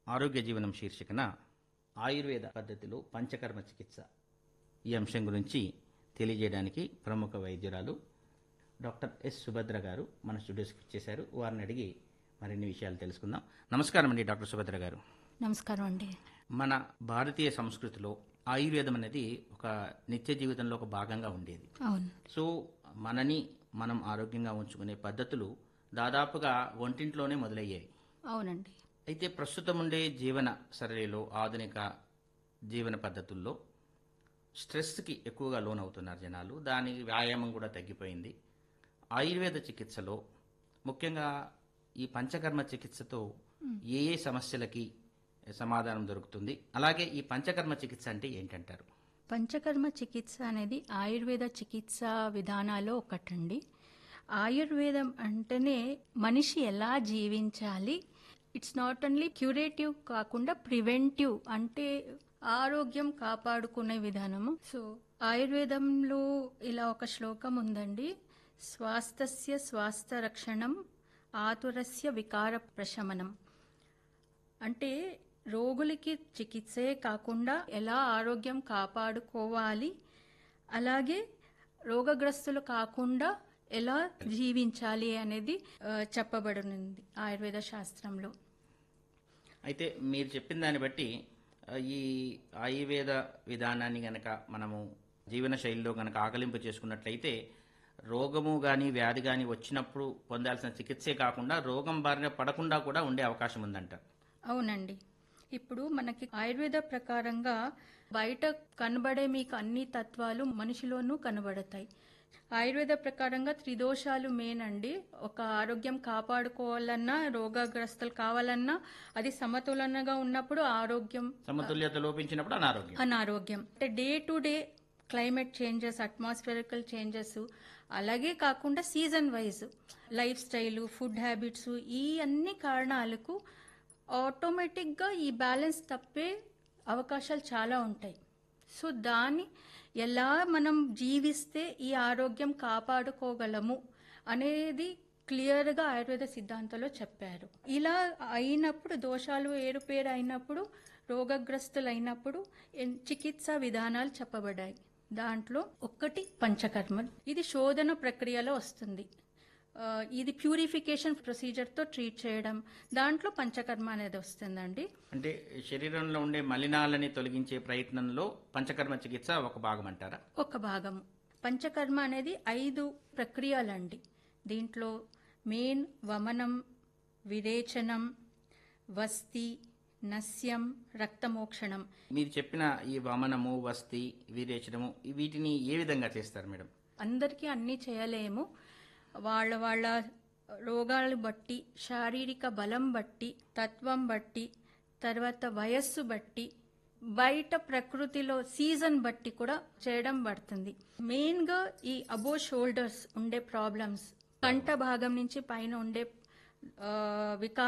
ఆరోగ్య జీవనం శీర్షికన ఆయుర్వేద పద్ధతిలో పంచకర్మ చికిత్స ఈ అంశం గురించి తెలియజేయడానికి ప్రముఖ వైద్యురాలు డాక్టర్ ఎస్ సుభద్ర గారు మన స్టూడియోస్కి వచ్చేశారు వారిని అడిగి మరిన్ని విషయాలు తెలుసుకుందాం నమస్కారం అండి డాక్టర్ సుభద్ర గారు నమస్కారం అండి మన భారతీయ సంస్కృతిలో ఆయుర్వేదం అనేది ఒక నిత్య జీవితంలో ఒక భాగంగా ఉండేది అవును సో మనని మనం ఆరోగ్యంగా ఉంచుకునే పద్ధతులు దాదాపుగా వంటింట్లోనే మొదలయ్యాయి అవునండి అయితే ప్రస్తుతం ఉండే జీవన సరళిలో ఆధునిక జీవన పద్ధతుల్లో స్ట్రెస్కి ఎక్కువగా లోనవుతున్నారు జనాలు దాని వ్యాయామం కూడా తగ్గిపోయింది ఆయుర్వేద చికిత్సలో ముఖ్యంగా ఈ పంచకర్మ చికిత్సతో ఏ ఏ సమస్యలకి సమాధానం దొరుకుతుంది అలాగే ఈ పంచకర్మ చికిత్స అంటే ఏంటంటారు పంచకర్మ చికిత్స అనేది ఆయుర్వేద చికిత్స విధానాల్లో ఒకటండి ఆయుర్వేదం అంటేనే మనిషి ఎలా జీవించాలి ఇట్స్ నాట్ ఓన్లీ క్యూరేటివ్ కాకుండా ప్రివెంటివ్ అంటే ఆరోగ్యం కాపాడుకునే విధానము సో ఆయుర్వేదంలో ఇలా ఒక శ్లోకం ఉందండి స్వాస్థ్య స్వాస్థ్య రక్షణం ఆతురస్య వికార ప్రశమనం అంటే రోగులకి చికిత్సే కాకుండా ఎలా ఆరోగ్యం కాపాడుకోవాలి అలాగే రోగగ్రస్తులు కాకుండా ఎలా జీవించాలి అనేది ఆ, చెప్పబడనుంది ఆయుర్వేద శాస్త్రంలో అయితే మీరు చెప్పిన దాన్ని బట్టి ఆ, ఈ ఆయుర్వేద విధానాన్ని గనక మనము జీవన శైలిలో గనక ఆకలింపు చేసుకున్నట్లయితే రోగము కానీ వ్యాధి కానీ వచ్చినప్పుడు పొందాల్సిన చికిత్సే కాకుండా రోగం బారిన పడకుండా కూడా ఉండే అవకాశం ఉందంట అవునండి ఇప్పుడు మనకి ఆయుర్వేద ప్రకారంగా బయట కనబడే మీకు అన్ని తత్వాలు మనిషిలోనూ కనబడతాయి ఆయుర్వేద ప్రకారంగా త్రిదోషాలు మెయిన్ అండి ఒక ఆరోగ్యం కాపాడుకోవాలన్నా రోగగ్రస్తులు కావాలన్నా అది సమతులనగా ఉన్నప్పుడు ఆరోగ్యం సమతుల్యత లోపించినప్పుడు అనారోగ్యం అనారోగ్యం అంటే day to day climate changes atmospheric changes అలాగే కాకుండా season wise lifestyle food habits ఈ అన్ని కారణాలకు ఆటోమేటిక్గా ఈ బ్యాలెన్స్ తప్పే అవకాశాలు చాలా ఉంటాయి సో దాన్ని ఎలా మనం జీవిస్తే ఈ ఆరోగ్యం కాపాడుకోగలము అనేది క్లియర్గా ఆయుర్వేద సిద్ధాంతంలో చెప్పారు ఇలా అయినప్పుడు దోషాలు ఏరుపేరు అయినప్పుడు రోగగ్రస్తులు అయినప్పుడు ఎన్- చికిత్సా విధానాలు చెప్పబడ్డాయి దాంట్లో ఒక్కటి పంచకర్మ ఇది శోధన ప్రక్రియలో వస్తుంది ఆ, ఇది ప్యూరిఫికేషన్ ప్రొసీజర్తో ట్రీట్ చేయడం దాంట్లో పంచకర్మ అనేది వస్తుందండి అంటే శరీరంలో ఉండే మలినాలని తొలగించే ప్రయత్నంలో పంచకర్మ చికిత్స ఒక భాగం అంటారా ఒక భాగము పంచకర్మ అనేది ఐదు ప్రక్రియలండి దీంట్లో మెయిన్ వమనం విరేచనం వస్తి నస్యం రక్తమోక్షణం మీరు చెప్పిన ఈ వమనము వస్తి విరేచనము వీటిని ఏ విధంగా చేస్తారు మేడం అందరికీ అన్నీ చేయలేము వాళ్ళ వాళ్ళ రోగాలు బట్టి శారీరక బలం బట్టి తత్వం బట్టి తర్వాత వయస్సు బట్టి బయట ప్రకృతిలో సీజన్ బట్టి కూడా చేయడం పడుతుంది మెయిన్గా ఈ అబో షోల్డర్స్ ఉండే ప్రాబ్లమ్స్ కంట భాగం నుంచి పైన ఉండే ఆ, వికార